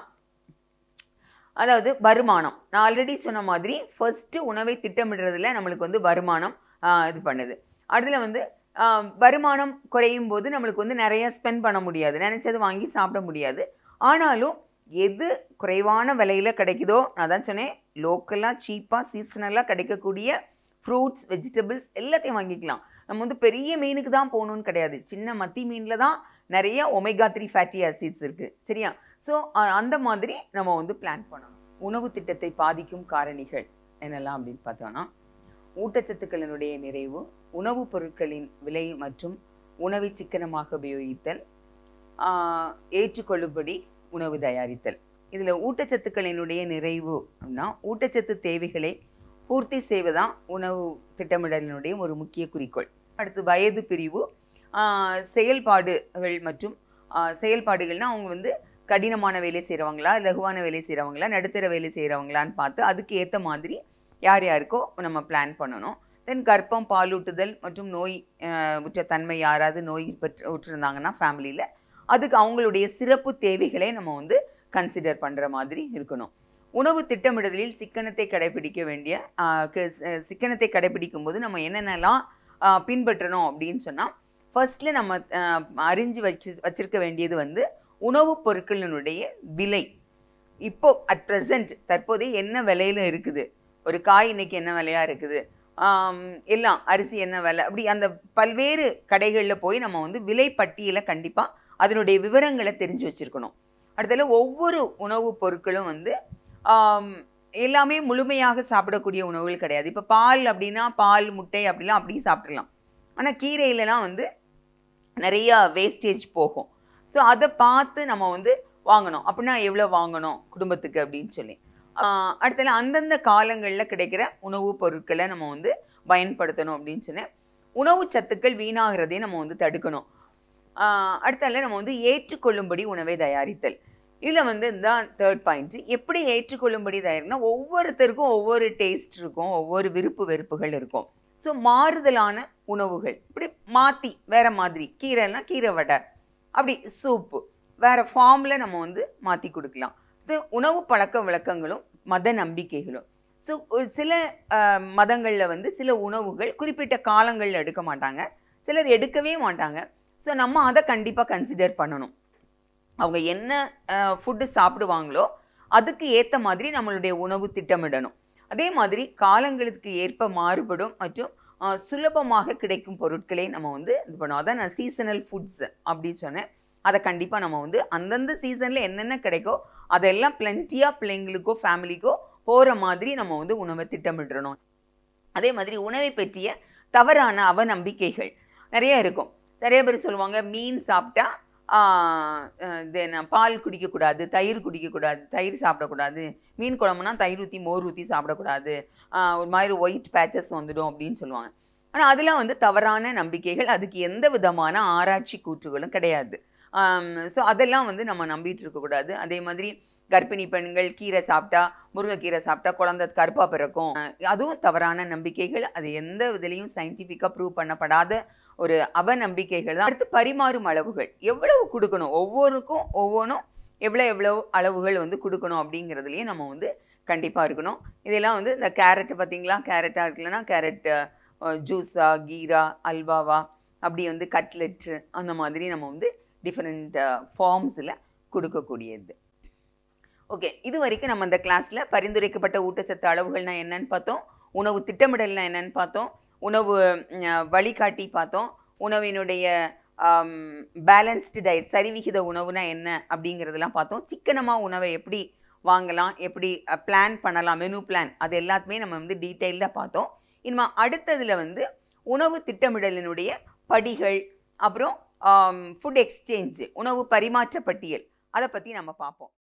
அதாவது வருமானம் நான் ஆல்ரெடி சொன்ன மாதிரி ஃபர்ஸ்ட் உணவை திட்டமிடுறதுல நம்மளுக்கு வந்து வருமானம் ஆஹ், இது பண்ணுது அதில் வந்து ஆஹ், வருமானம் குறையும் போது நம்மளுக்கு வந்து நிறைய ஸ்பெண்ட் பண்ண முடியாது நினைச்சது வாங்கி சாப்பிட முடியாது ஆனாலும் எது குறைவான விலையில கிடைக்குதோ நான் தான் சொன்னேன் லோக்கலாக சீப்பாக சீசனலாக கிடைக்கக்கூடிய ஃப்ரூட்ஸ் வெஜிடபிள்ஸ் எல்லாத்தையும் வாங்கிக்கலாம் நம்ம வந்து பெரிய மீனுக்கு தான் போகணும்னு கிடையாது சின்ன மத்தி மீனில் தான் நிறைய ஒமேகா த்ரீ ஃபேட்டி ஆசிட்ஸ் இருக்குது சரியா ஸோ அந்த மாதிரி நம்ம வந்து பிளான் பண்ணணும் உணவு திட்டத்தை பாதிக்கும் காரணிகள் என்னெல்லாம் அப்படின்னு பார்த்தோம்னா ஊட்டச்சத்துக்களினுடைய நிறைவு உணவுப் பொருட்களின் விலை மற்றும் உணவை சிக்கனமாக உபயோகித்தல் ஆஹ், ஏற்றுக்கொள்ளும்படி உணவு தயாரித்தல் இதில் ஊட்டச்சத்துக்களினுடைய நிறைவு அப்படின்னா ஊட்டச்சத்து தேவைகளை பூர்த்தி செய்வதான் உணவு திட்டமிடலினுடைய ஒரு முக்கிய குறிக்கோள் அடுத்து வயது பிரிவு ஆஹ், செயல்பாடுகள் மற்றும் ஆஹ், செயல்பாடுகள்னா அவங்க வந்து கடினமான வேலை செய்கிறவங்களா லகுவான வேலை செய்கிறவங்களா நடுத்தர வேலை செய்கிறவங்களான்னு பார்த்து அதுக்கு ஏற்ற மாதிரி யார் யாருக்கோ நம்ம பிளான் பண்ணணும் தென் கர்ப்பம் பாலூட்டுதல் மற்றும் நோய் ஆஹ், உற்ற தன்மை யாராவது நோய் பெற்று உற்றிருந்தாங்கன்னா ஃபேமிலியில் அதுக்கு அவங்களுடைய சிறப்பு தேவைகளை நம்ம வந்து கன்சிடர் பண்ணுற மாதிரி இருக்கணும் உணவு திட்டமிடுதலில் சிக்கனத்தை கடைபிடிக்க வேண்டிய ஆஹ், க- சி- சிக்கனத்தை கடைபிடிக்கும் போது நம்ம என்னென்னலாம் ஆஹ், பின்பற்றணும் அப்படின்னு சொன்னால் ஃபர்ஸ்ட்ல நம்ம ஆஹ், அறிஞ்சு வச்சு வச்சிருக்க வேண்டியது வந்து உணவுப் பொருட்களினுடைய விலை இப்போ அட் ப்ரெசன்ட் தற்போதைய என்ன விலையில இருக்குது ஒரு காய் இன்னைக்கு என்ன விலையா இருக்குது ஆம், எல்லாம் அரிசி என்ன விலை அப்படி அந்த பல்வேறு கடைகளில் போய் நம்ம வந்து விலை பட்டியலை கண்டிப்பாக அதனுடைய விவரங்களை தெரிஞ்சு வச்சிருக்கணும் அடுத்தது ஒவ்வொரு உணவுப் பொருட்களும் வந்து ஆம், எல்லாமே முழுமையாக சாப்பிடக்கூடிய உணவுகள் கிடையாது இப்போ பால் அப்படின்னா பால் முட்டை அப்படிலாம் அப்படியே சாப்பிட்றலாம் ஆனால் கீரையிலலாம் வந்து நிறையா வேஸ்டேஜ் போகும் ஸோ அதை பார்த்து நம்ம வந்து வாங்கணும் அப்படின்னா எவ்வளோ வாங்கணும் குடும்பத்துக்கு அப்படின்னு சொல்லி ஆஹ் அடுத்தது அந்தந்த காலங்களில் கிடைக்கிற உணவுப் பொருட்களை நம்ம வந்து பயன்படுத்தணும் அப்படின்னு சொன்னேன் உணவு சத்துக்கள் வீணாகிறதை நம்ம வந்து தடுக்கணும் ஆஹ் அடுத்தால நம்ம வந்து ஏற்றுக்கொள்ளும்படி உணவை தயாரித்தல் இதில் வந்து இதுதான் தேர்ட் பாயிண்ட் எப்படி ஏற்றுக்கொள்ளும்படி தயாரிக்கணும் ஒவ்வொருத்தருக்கும் ஒவ்வொரு டேஸ்ட் இருக்கும் ஒவ்வொரு விருப்பு வெறுப்புகள் இருக்கும் ஸோ மாறுதலான உணவுகள் இப்படி மாற்றி வேற மாதிரி கீரைனா கீரை வடை அப்படி சூப்பு வேற ஃபார்மில் நம்ம வந்து மாற்றி கொடுக்கலாம் இது உணவு பழக்க வழக்கங்களும் மத நம்பிக்கைகளும் ஸோ சில மதங்களில் வந்து சில உணவுகள் குறிப்பிட்ட காலங்களில் எடுக்க மாட்டாங்க சிலர் எடுக்கவே மாட்டாங்க ஸோ நம்ம அதை கண்டிப்பாக கன்சிடர் பண்ணணும் அவங்க என்ன ஃபுட்டு சாப்பிடுவாங்களோ அதுக்கு ஏற்ற மாதிரி நம்மளுடைய உணவு திட்டமிடணும் அதே மாதிரி காலங்களுக்கு ஏற்ப மாறுபடும் மற்றும் அஹ், சுலபமாக கிடைக்கும் பொருட்களை நம்ம வந்து இது பண்ணுவோம் அதான் நான் சீசனல் ஃபுட்ஸ் அப்படின்னு சொன்னேன் அதை கண்டிப்பாக நம்ம வந்து அந்தந்த சீசனில் என்னென்ன கிடைக்கோ அதெல்லாம் பிளென்ட்டியாக பிள்ளைங்களுக்கோ ஃபேமிலிக்கோ போகிற மாதிரி நம்ம வந்து உணவை திட்டமிடணும் அதே மாதிரி உணவை பற்றிய தவறான அவநம்பிக்கைகள் நிறைய இருக்கும் நிறைய பேர் சொல்லுவாங்க மீன் சாப்பிட்டா ஆஹ், அஹ், இது என்ன பால் குடிக்கக்கூடாது தயிர் குடிக்கக்கூடாது தயிர் சாப்பிடக்கூடாது மீன் குழம்புனா தயிர் ஊற்றி மோர் ஊற்றி சாப்பிடக்கூடாது ஆஹ், ஒரு மாதிரி ஒயிட் பேச்சஸ் வந்துடும் அப்படின்னு சொல்லுவாங்க ஆனால் அதெல்லாம் வந்து தவறான நம்பிக்கைகள் அதுக்கு எந்த விதமான ஆராய்ச்சி கூற்றுகளும் கிடையாது ஸோ அதெல்லாம் வந்து நம்ம நம்பிட்டு இருக்கக்கூடாது அதே மாதிரி கர்ப்பிணி பெண்கள் கீரை சாப்பிட்டா முருங்கைக்கீரை சாப்பிட்டா குழந்தை கருப்பா பிறக்கும் அஹ் அதுவும் தவறான நம்பிக்கைகள் அது எந்த விதலையும் சயின்டிஃபிக்காக ப்ரூவ் பண்ணப்படாத ஒரு அவநம்பிக்கைகள் தான் அடுத்து பரிமாறும் அளவுகள் எவ்வளவு கொடுக்கணும் ஒவ்வொருக்கும் ஒவ்வொன்றும் எவ்வளோ எவ்வளோ அளவுகள் வந்து கொடுக்கணும் அப்படிங்கிறதுலையும் நம்ம வந்து கண்டிப்பாக இருக்கணும் இதெல்லாம் வந்து இந்த கேரட் பார்த்தீங்களா கேரட்டாக இருக்குல்லனா கேரட் ஜூஸா கீரா அல்வாவா அப்படி வந்து கட்லெட் அந்த மாதிரி நம்ம வந்து டிஃப்ரெண்ட் ஃபார்ம்ஸில் கொடுக்கக்கூடியது ஓகே இது வரைக்கும் நம்ம இந்த கிளாஸில் பரிந்துரைக்கப்பட்ட ஊட்டச்சத்து அளவுகள்னா என்னன்னு பார்த்தோம் உணவு திட்டமிடல்னா என்னன்னு பார்த்தோம் உணவு ம், வழிகாட்டி பார்த்தோம் உணவினுடைய பேலன்ஸ்டு டயட் சரிவிகித உணவுனா என்ன அப்படிங்கிறதெல்லாம் பார்த்தோம் சிக்கனமாக உணவை எப்படி வாங்கலாம் எப்படி பிளான் பண்ணலாம் மெனு பிளான் அது எல்லாத்தையுமே நம்ம வந்து டீட்டெயில்டாக பார்த்தோம் இனிமே அடுத்ததில் வந்து உணவு திட்டமிடலினுடைய படிகள் அப்புறம் ஃபுட் எக்ஸ்சேஞ்ச் உணவு பரிமாற்ற பட்டியல் அதை பற்றி நம்ம பார்ப்போம்